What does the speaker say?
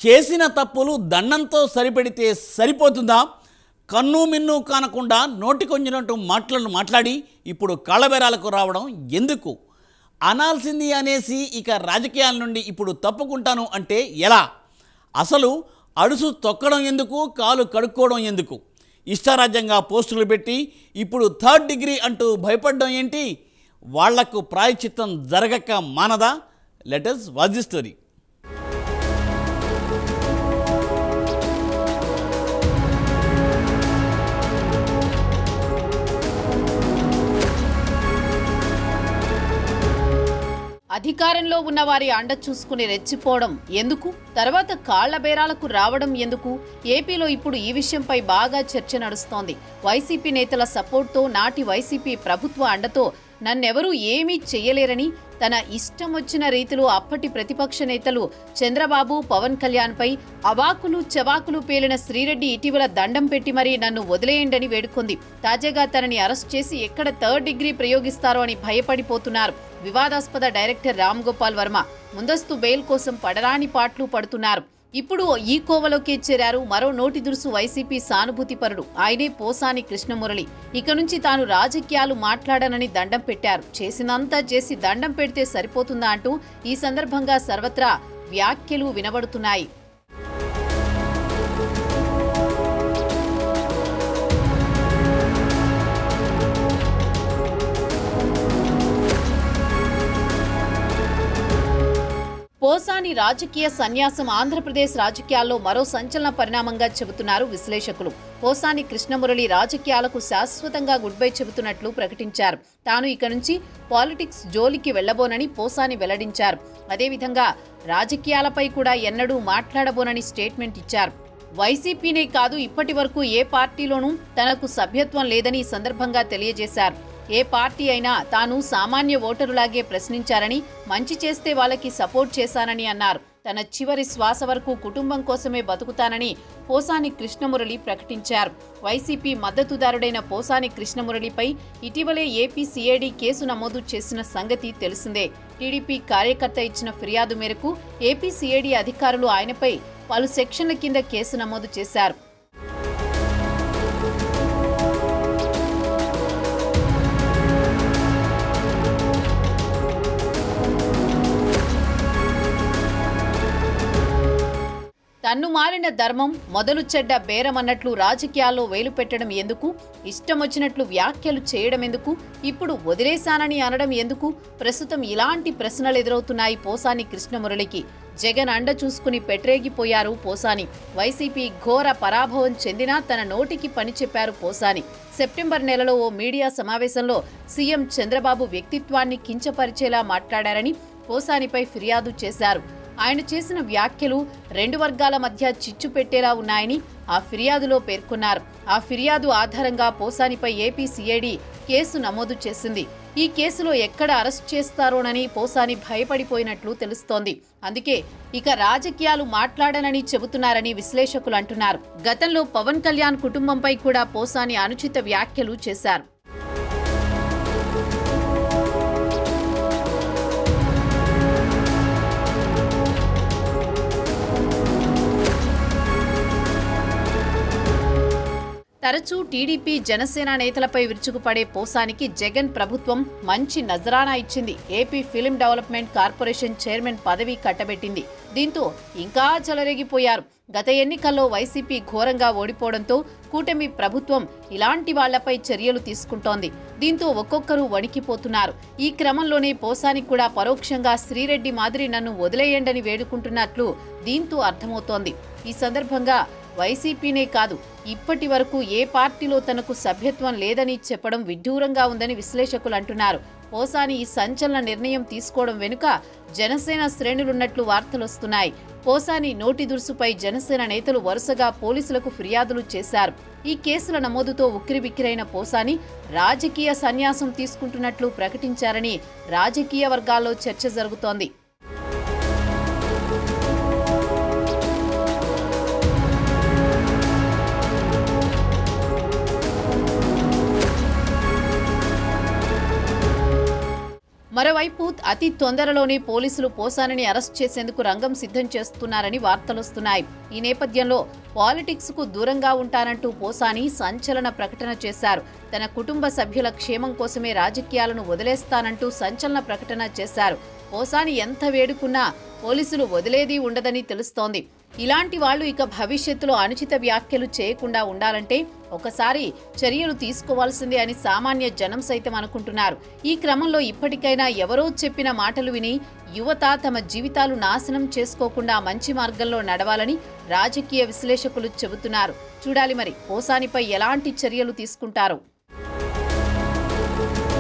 చేసిన తప్పులు దండంతో సరిపెడితే సరిపోతుందా కన్ను మిన్ను కానకుండా నోటికొంజినట్టు మాటలను మాట్లాడి ఇప్పుడు కాళ్ళబేరాలకు రావడం ఎందుకు అనాల్సింది అనేసి ఇక రాజకీయాల నుండి ఇప్పుడు తప్పుకుంటాను అంటే ఎలా అసలు అడుసు తొక్కడం ఎందుకు కాలు కడుక్కోవడం ఎందుకు ఇష్టారాజ్యంగా పోస్టులు పెట్టి ఇప్పుడు థర్డ్ డిగ్రీ అంటూ భయపడడం ఏంటి వాళ్లకు ప్రాయచిత్తం జరగక మానదా లెటర్స్ వాజ్ ది స్టోరీ అధికారంలో ఉన్న వారి అండ చూసుకుని రెచ్చిపోవడం ఎందుకు తర్వాత కాళ్ల బేరాలకు రావడం ఎందుకు ఏపీలో ఇప్పుడు ఈ విషయంపై బాగా చర్చ నడుస్తోంది వైసీపీ నేతల సపోర్ట్తో నాటి వైసీపీ ప్రభుత్వ అండతో నన్నెవరూ ఏమీ చెయ్యలేరని తన ఇష్టం వచ్చిన రీతిలో అప్పటి ప్రతిపక్ష నేతలు చంద్రబాబు పవన్ కళ్యాణ్పై అవాకులు చవాకులు పేలిన శ్రీరెడ్డి ఇటీవల దండం పెట్టి మరీ నన్ను వదిలేయండని వేడుకుంది తాజాగా తనని అరెస్ట్ చేసి ఎక్కడ థర్డ్ డిగ్రీ ప్రయోగిస్తారో అని భయపడిపోతున్నారు వివాదాస్పద డైరెక్టర్ రామ్ గోపాల్ వర్మ ముందస్తు బెయిల్ కోసం పడరాని పాట్లు పడుతున్నారు ఇప్పుడు ఈ కోవలోకే చేరారు మరో నోటి దురుసు వైసీపీ సానుభూతి పరుడు ఆయనే పోసాని కృష్ణమురళి ఇక నుంచి తాను రాజకీయాలు మాట్లాడనని దండం పెట్టారు చేసినంతా చేసి దండం పెడితే సరిపోతుందా అంటూ ఈ సందర్భంగా సర్వత్రా వ్యాఖ్యలు వినబడుతున్నాయి పోసాని రాజకీయ సన్యాసం ఆంధ్రప్రదేశ్ రాజకీయాల్లో మరో సంచలన పరిణామంగా చెబుతున్నారు విశ్లేషకులు పోసాని కృష్ణమురళి రాజకీయాలకు శాశ్వతంగా గుడ్ బై చెబుతున్నట్లు ప్రకటించారు తాను ఇక నుంచి పాలిటిక్స్ జోలికి వెళ్లబోనని పోసాని వెల్లడించారు అదేవిధంగా రాజకీయాలపై కూడా ఎన్నడూ మాట్లాడబోనని స్టేట్మెంట్ ఇచ్చారు వైసీపీనే కాదు ఇప్పటి వరకు ఏ పార్టీలోనూ తనకు సభ్యత్వం లేదని ఈ సందర్భంగా తెలియజేశారు ఏ పార్టీ అయినా తాను సామాన్య ఓటరులాగే ప్రశ్నించారని మంచి చేస్తే వాళ్ళకి సపోర్ట్ చేశానని అన్నారు తన చివరి శ్వాస వరకు కుటుంబం కోసమే బతుకుతానని పోసాని కృష్ణమురళి ప్రకటించారు వైసీపీ మద్దతుదారుడైన పోసాని కృష్ణమురళిపై ఇటీవలే ఏపీ సిఐడి కేసు నమోదు చేసిన సంగతి తెలిసిందే టీడీపీ కార్యకర్త ఇచ్చిన ఫిర్యాదు మేరకు ఏపీ సిఐడి అధికారులు ఆయనపై పలు సెక్షన్ల కింద కేసు నమోదు చేశారు తన్ను మారిన ధర్మం మొదలు చెడ్డ బేరమన్నట్లు రాజకీయాల్లో వేలు పెట్టడం ఎందుకు ఇష్టం వచ్చినట్లు వ్యాఖ్యలు చేయడం ఎందుకు ఇప్పుడు వదిలేశానని అనడం ఎందుకు ప్రస్తుతం ఇలాంటి ప్రశ్నలు ఎదురవుతున్నాయి పోసాని కృష్ణమురళికి జగన్ అండ చూసుకుని పెట్టరేగిపోయారు పోసాని వైసీపీ ఘోర పరాభవం చెందినా తన నోటికి పని చెప్పారు పోసాని సెప్టెంబర్ నెలలో ఓ మీడియా సమావేశంలో సీఎం చంద్రబాబు వ్యక్తిత్వాన్ని కించపరిచేలా మాట్లాడారని పోసానిపై ఫిర్యాదు చేశారు ఆయన చేసిన వ్యాఖ్యలు రెండు వర్గాల మధ్య చిచ్చు పెట్టేలా ఉన్నాయని ఆ ఫిర్యాదులో పేర్కొన్నారు ఆ ఫిర్యాదు ఆధారంగా పోసానిపై ఏపీ సిఐడి కేసు నమోదు చేసింది ఈ కేసులో ఎక్కడ అరెస్ట్ చేస్తారోనని పోసాని భయపడిపోయినట్లు తెలుస్తోంది అందుకే ఇక రాజకీయాలు మాట్లాడనని చెబుతున్నారని విశ్లేషకులు అంటున్నారు గతంలో పవన్ కళ్యాణ్ కుటుంబంపై కూడా పోసాని అనుచిత వ్యాఖ్యలు చేశారు తరచూ టీడీపీ జనసేన నేతలపై విరుచుకుపడే పోసానికి జగన్ ప్రభుత్వం మంచి నజరానా ఇచ్చింది AP film development corporation chairman పదవి కట్టబెట్టింది దీంతో ఇంకా చెలరేగిపోయారు గత ఎన్నికల్లో వైసీపీ ఘోరంగా ఓడిపోవడంతో కూటమి ప్రభుత్వం ఇలాంటి వాళ్లపై చర్యలు తీసుకుంటోంది దీంతో ఒక్కొక్కరు వణికిపోతున్నారు ఈ క్రమంలోనే పోసానికి కూడా పరోక్షంగా శ్రీరెడ్డి మాదిరి నన్ను వదిలేయండని వేడుకుంటున్నట్లు దీంతో అర్థమవుతోంది ఈ సందర్భంగా వైసీపీనే కాదు ఇప్పటి వరకు ఏ పార్టీలో తనకు సభ్యత్వం లేదని చెప్పడం విడ్డూరంగా ఉందని విశ్లేషకులు అంటున్నారు పోసాని ఈ సంచలన నిర్ణయం తీసుకోవడం వెనుక జనసేన శ్రేణులున్నట్లు వార్తలొస్తున్నాయి పోసాని నోటి దురుసుపై జనసేన నేతలు వరుసగా పోలీసులకు ఫిర్యాదులు చేశారు ఈ కేసుల నమోదుతో ఉక్కిరిబిక్కిరైన పోసాని రాజకీయ సన్యాసం తీసుకుంటున్నట్లు ప్రకటించారని రాజకీయ వర్గాల్లో చర్చ జరుగుతోంది మరోవైపు అతి తొందరలోనే పోలీసులు పోసానిని అరెస్ట్ చేసేందుకు రంగం సిద్ధం చేస్తున్నారని వార్తలొస్తున్నాయి ఈ నేపథ్యంలో పాలిటిక్స్ కు దూరంగా ఉంటానంటూ పోసాని సంచలన ప్రకటన చేశారు తన కుటుంబ సభ్యుల క్షేమం కోసమే రాజకీయాలను వదిలేస్తానంటూ సంచలన ప్రకటన చేశారు పోసాని ఎంత వేడుకున్నా పోలీసులు వదిలేది ఉండదని తెలుస్తోంది ఇలాంటి వాళ్ళు ఇక భవిష్యత్తులో అనుచిత వ్యాఖ్యలు చేయకుండా ఉండాలంటే ఒకసారి చర్యలు తీసుకోవాల్సిందే అని సామాన్య జనం సైతం అనుకుంటున్నారు ఈ క్రమంలో ఇప్పటికైనా ఎవరో చెప్పిన మాటలు విని యువత తమ జీవితాలు నాశనం చేసుకోకుండా మంచి మార్గంలో నడవాలని రాజకీయ విశ్లేషకులు చెబుతున్నారు చూడాలి మరి పోసానిపై ఎలాంటి చర్యలు తీసుకుంటారు